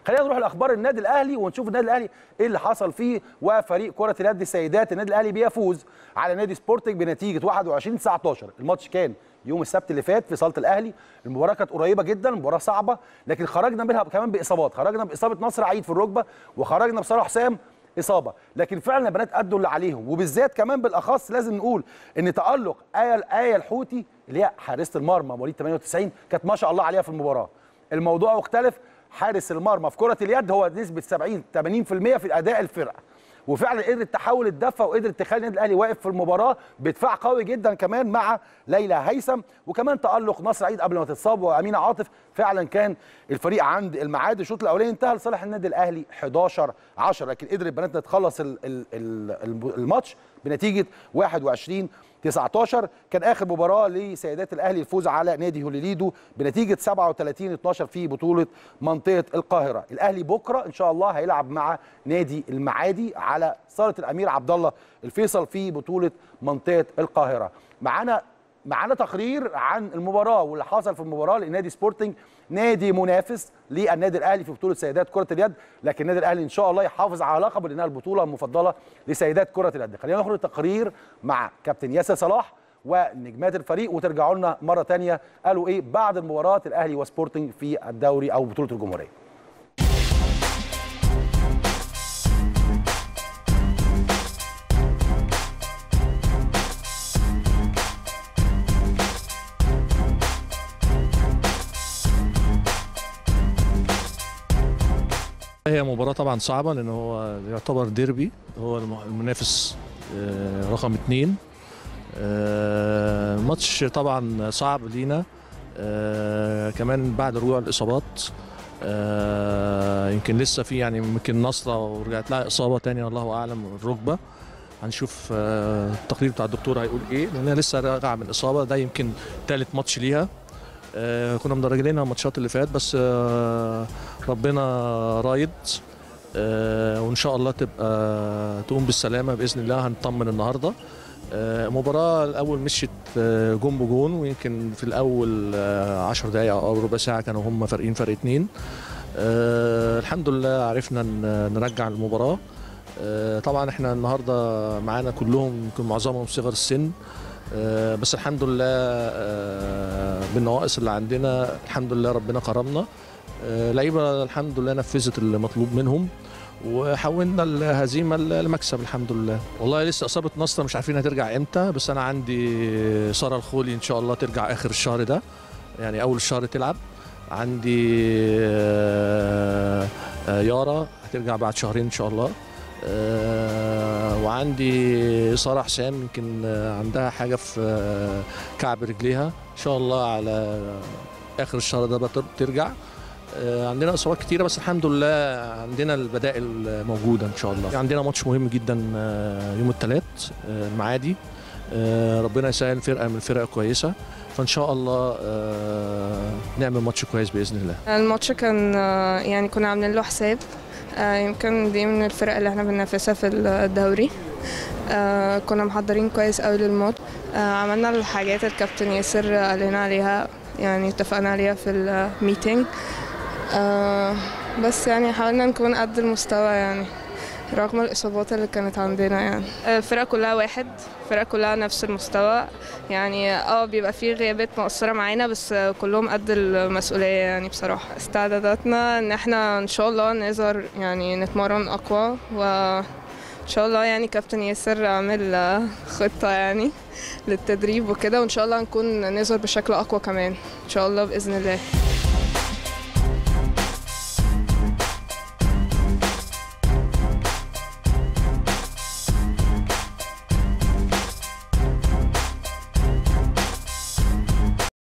خلينا نروح لاخبار النادي الاهلي ونشوف النادي الاهلي ايه اللي حصل فيه وفريق كره اليد السيدات النادي الاهلي بيفوز على نادي سبورتنج بنتيجه 21 19 الماتش كان يوم السبت اللي فات في صاله الاهلي المباراه كانت قريبه جدا مباراه صعبه لكن خرجنا منها كمان باصابات خرجنا باصابه نصر عيد في الركبه وخرجنا بصلاح حسام اصابه لكن فعلا البنات ادوا اللي عليهم وبالذات كمان بالاخص لازم نقول ان تالق ايه ايه الحوتي اللي هي حارسه المرمى مواليد 98 كانت ما شاء الله عليها في المباراه الموضوع مختلف حارس المرمى في كره اليد هو نسبه 70 80% في اداء الفرقه وفعلا قدرت تحول الدفه وقدرت تخلي النادي الاهلي واقف في المباراه بدفاع قوي جدا كمان مع ليلى هيثم وكمان تالق نصر عيد قبل ما تتصاب وامينه عاطف فعلا كان الفريق عند الميعاد الشوط الاولاني انتهى لصالح النادي الاهلي 11 10 لكن قدرت بناتنا تخلص ال- ال- ال- الماتش بنتيجه 21 19 كان اخر مباراه لسيدات الاهلي الفوز على نادي هوليليدو بنتيجه 37 12 في بطوله منطقه القاهره الاهلي بكره ان شاء الله هيلعب مع نادي المعادي على صاله الامير عبد الله الفيصل في بطوله منطقه القاهره معانا معانا تقرير عن المباراه واللي حصل في المباراه لنادي سبورتنج نادي منافس للنادي الاهلي في بطوله سيدات كره اليد لكن النادي الاهلي ان شاء الله يحافظ على لقبه لانها البطوله المفضله لسيدات كره اليد خلينا نخرج تقرير مع كابتن ياسر صلاح ونجمات الفريق وترجعوا لنا مره ثانيه قالوا ايه بعد المباراه الاهلي وسبورتنج في الدوري او بطوله الجمهوريه هي مباراة طبعا صعبة لأن هو يعتبر ديربي هو الم- المنافس آه، رقم اتنين آه، ماتش طبعا صعب لينا آه، كمان بعد رجوع الإصابات آه، يمكن لسه في يعني يمكن نصرة ورجعت لها إصابة تانية الله أعلم الركبة هنشوف آه، التقرير بتاع الدكتور هيقول ايه لانها لسه راجعه من اصابه ده يمكن ثالث ماتش ليها آه، كنا مدرجينها الماتشات اللي فات بس آه، ربنا رايد آه، وان شاء الله تبقى تقوم بالسلامه باذن الله هنطمن النهارده آه، المباراه الاول مشيت آه، جون بجون ويمكن في الاول 10 دقائق او ربع ساعه كانوا هم فارقين فرق اتنين آه، الحمد لله عرفنا ن- نرجع المباراه آه، طبعا احنا النهارده معانا كلهم يمكن معظمهم صغر السن آه، بس الحمد لله آه، بالنواقص اللي عندنا الحمد لله ربنا كرمنا آه، لعيبه الحمد لله نفذت المطلوب منهم وحولنا الهزيمه لمكسب الحمد لله والله لسه اصابه نصر مش عارفين هترجع امتى بس انا عندي ساره الخولي ان شاء الله ترجع اخر الشهر ده يعني اول الشهر تلعب عندي آه، آه، يارا هترجع بعد شهرين ان شاء الله آه، وعندي ساره حسام يمكن آه، عندها حاجه في آه، كعب رجليها ان شاء الله على اخر الشهر ده بتر- ترجع آه، عندنا اصابات كتيره بس الحمد لله عندنا البدائل موجوده ان شاء الله عندنا ماتش مهم جدا آه، يوم الثلاث المعادي آه، ربنا يسهل فرقه من الفرق كويسه فان شاء الله آه، نعمل ماتش كويس باذن الله الماتش كان آه، يعني كنا عاملين له حساب آه، يمكن دي من الفرق اللي احنا بننافسها في الدوري آه، كنا محضرين كويس قوي للماتش آه، عملنا الحاجات الكابتن ياسر قال لنا عليها يعني اتفقنا عليها في الميتنج آه، بس يعني حاولنا نكون قد المستوى يعني رغم الإصابات اللي كانت عندنا يعني آه، الفرقة كلها واحد الفرقة كلها نفس المستوى يعني اه بيبقى في غيابات مقصرة معانا بس آه، كلهم قد المسؤولية يعني بصراحة استعداداتنا ان احنا ان شاء الله نقدر يعني نتمرن اقوى و ان شاء الله يعني كابتن ياسر عامل آه، خطة يعني للتدريب وكده وان شاء الله نكون نظهر بشكل اقوى كمان ان شاء الله باذن الله